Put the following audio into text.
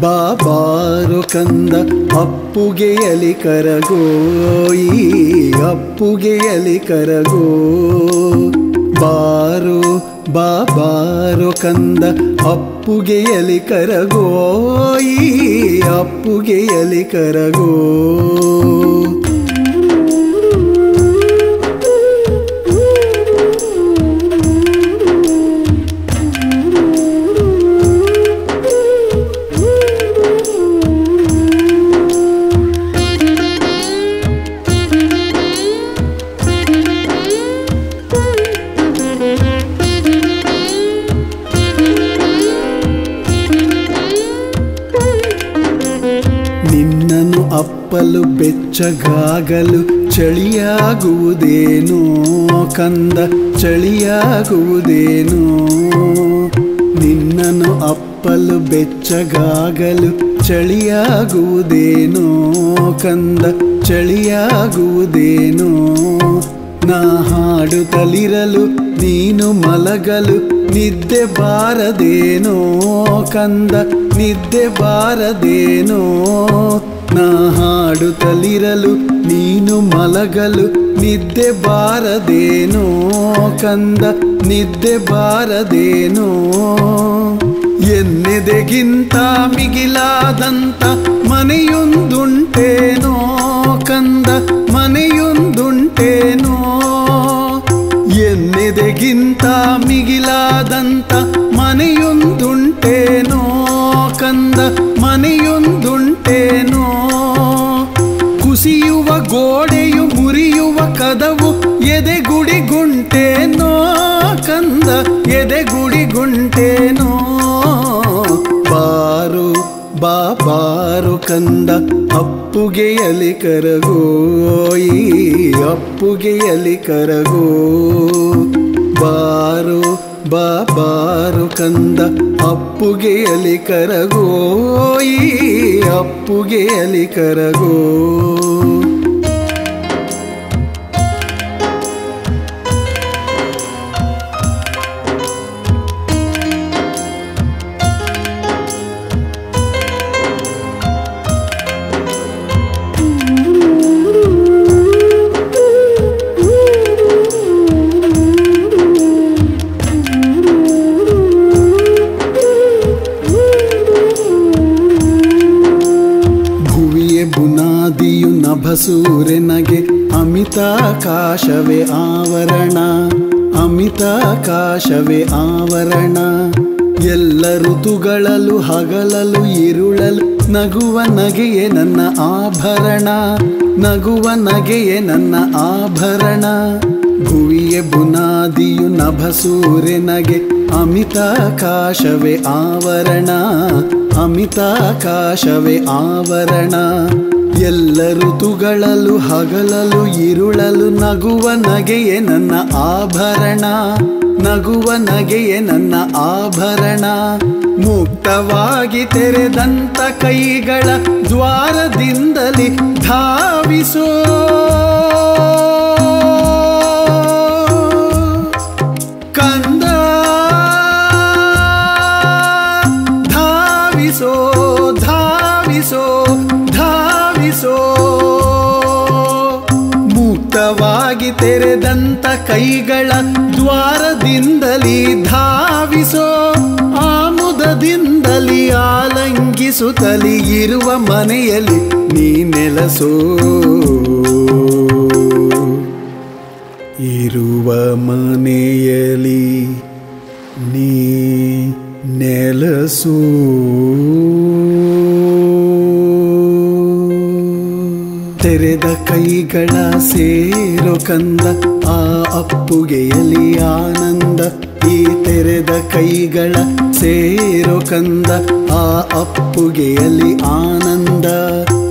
ಬಾಬಾರು ಕಂದ ಅಪ್ಪುಗೆಯಲಿ ಕರಗೋಯಿ ಅಪ್ಪುಗೆಯಲಿ ಕರಗೋ ಬಾರು ಬಾಬಾರು ಕಂದ ಅಪ್ಪುಗೆಯಲಿ ಕರಗೋಯಿ ಅಪ್ಪುಗೆಯಲಿ ಕರಗೋ ನಿನ್ನನ್ನು ಅಪ್ಪಲು ಬೆಚ್ಚಗಾಗಲು ಚಳಿಯಾಗುವುದೇನೋ ಕಂದ ಚಳಿಯಾಗುವುದೇನೋ ನಿನ್ನನ್ನು ಅಪ್ಪಲು ಬೆಚ್ಚಗಾಗಲು ಚಳಿಯಾಗುವುದೇನೋ ಕಂದ ಚಳಿಯಾಗುವುದೇನೋ ನಾ ಹಾಡುತ್ತಲಿರಲು ನೀನು ಮಲಗಲು ನಿದ್ದೆ ಬಾರದೇನೋ ಕಂದ ನಿದ್ದೆ ಬಾರದೇನೋ ನಾ ಹಾಡುತ್ತಲಿರಲು ನೀನು ಮಲಗಲು ನಿದ್ದೆ ಬಾರದೇನೋ ಕಂದ ನಿದ್ದೆ ಬಾರದೇನೋ ಎನ್ನೆದೆಗಿಂತ ಮಿಗಿಲಾದಂತ ಮನೆಯೊಂದುಂಟೇನೋ ಕಂದ ಮನೆಯೊಂದುಂಟೇನೋ ಎನ್ನೆದೆಗಿಂತ ಮಿಗಿಲಾದಂತ ಮನೆಯೊಂದುಂಟೇನೋ ಕಂದ ಮನೆಯೊಂದುಂಟೇನೋ ಕುಸಿಯುವ ಗೋಡೆಯು ಮುರಿಯುವ ಕದವು ಎದೆಗುಡಿಗುಂಟೇನೋ ಕಂದ ಎದೆಗುಡಿಗುಂಟೇನೋ ಬಾರು ಬಾಬಾರು ಕಂದ ಅಪ್ಪುಗೆಯಲಿ ಕರಗೋಯಿ ಅಪ್ಪುಗೆಯಲಿ ಕರಗೋ ಬಾರು ಬಾಬಾರು ಕಂದ ಅಪ್ಪುಗೆಯಲಿ ಕರಗೋಯಿ ಅಪ್ಪುಗೆಯಲಿ ಕರಗೋ ಭುವಿಯ ಬುನಾದಿಯು ನಭಸೂರೆನಗೆ ಅಮಿತಾಕಾಶವೇ ಆವರಣ ಅಮಿತಾಕಾಶವೇ ಆವರಣ ಎಲ್ಲ ಋತುಗಳಲ್ಲೂ ಹಗಲಲು ಇರುಳಲು ನಗುವ ನಗೆಯೇ ನನ್ನ ಆಭರಣ ನಗುವ ನಗೆಯೇ ನನ್ನ ಆಭರಣ ಭುವಿಯ ಬುನಾದಿಯು ನಭಸೂರೆನಗೆ ಅಮಿತಾಕಾಶವೇ ಆವರಣ ಅಮಿತಾಕಾಶವೇ ಆವರಣ ಎಲ್ಲ ಋತುಗಳಲ್ಲೂ ಹಗಲಲು ಇರುಳಲು ನಗುವ ನಗೆಯೇ ನನ್ನ ಆಭರಣ ನಗುವ ನಗೆಯೇ ನನ್ನ ಆಭರಣ ಮುಕ್ತವಾಗಿ ತೆರೆದಂತ ಕೈಗಳ ದ್ವಾರದಿಂದಲೇ ಧಾವಿಸೋ ಕಂದ ಧಾವಿಸೋ ಧಾವಿಸೋ ಧಾವಿಸೋ ಮುಕ್ತವಾಗಿ ತೆರೆದಂತ ಕೈಗಳ ದ್ವಾರದಿಂದಲೇ ಧಾವಿಸೋ ಆಮುದದಿಂದಲೇ ಆಲಂಗಿಸುತ್ತಲೇ ಇರುವ ಮನೆಯಲ್ಲಿ ನೀ ನೆಲಸೋ ಇರುವ ಮನೆಯಲ್ಲಿ ನೀ ನೆಲಸು ತೆರೆದ ಕೈಗಳ ಸೇರೋ ಕಂದ ಆ ಅಪ್ಪುಗೆಯಲಿ ಆನಂದ ಈ ತೆರೆದ ಕೈಗಳ ಸೇರೋ ಕಂದ ಆ ಅಪ್ಪುಗೆಯಲಿ ಆನಂದ